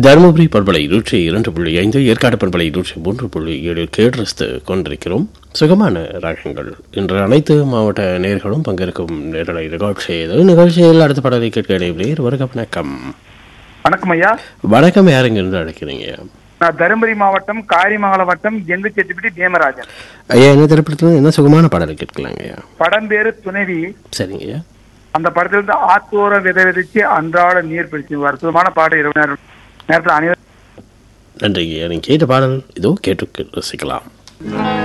தருமபுரி பண்பலை நூற்றி இரண்டு புள்ளி ஐந்து ஏற்காடு பண்பலை நூற்றி மூன்று புள்ளி ஏழு கேட்ரஸ்து கொண்டிருக்கிறோம் சுகமான ராகங்கள் இன்று அனைத்து மாவட்ட நேர்களும் பங்கேற்கும் நேரலை நிகழ்ச்சி இது நிகழ்ச்சியில் அடுத்த பாடலை கேட்க இடைவெளியில் வருக வணக்கம் வணக்கம் ஐயா வணக்கம் யாருங்க என்று அழைக்கிறீங்க நான் தருமபுரி மாவட்டம் காரிமங்கலம் வட்டம் எங்கு செட்டிப்பட்டி தேமராஜன் ஐயா என்ன திரைப்படத்தில் என்ன சுகமான பாடலை கேட்கலாங்க ஐயா படம் பேரு துணைவி சரிங்க ஐயா அந்த படத்துல இருந்து ஆத்தோர விதை விதைச்சு அன்றாட நீர் பிடிச்சு ஒரு அற்புதமான பாடம் இரவு நேரம் நேரத்தில் அனைவரும் நன்றிங்க ஐயா நீங்கள் கேட்ட பாடல் இதோ கேட்டு ரசிக்கலாம்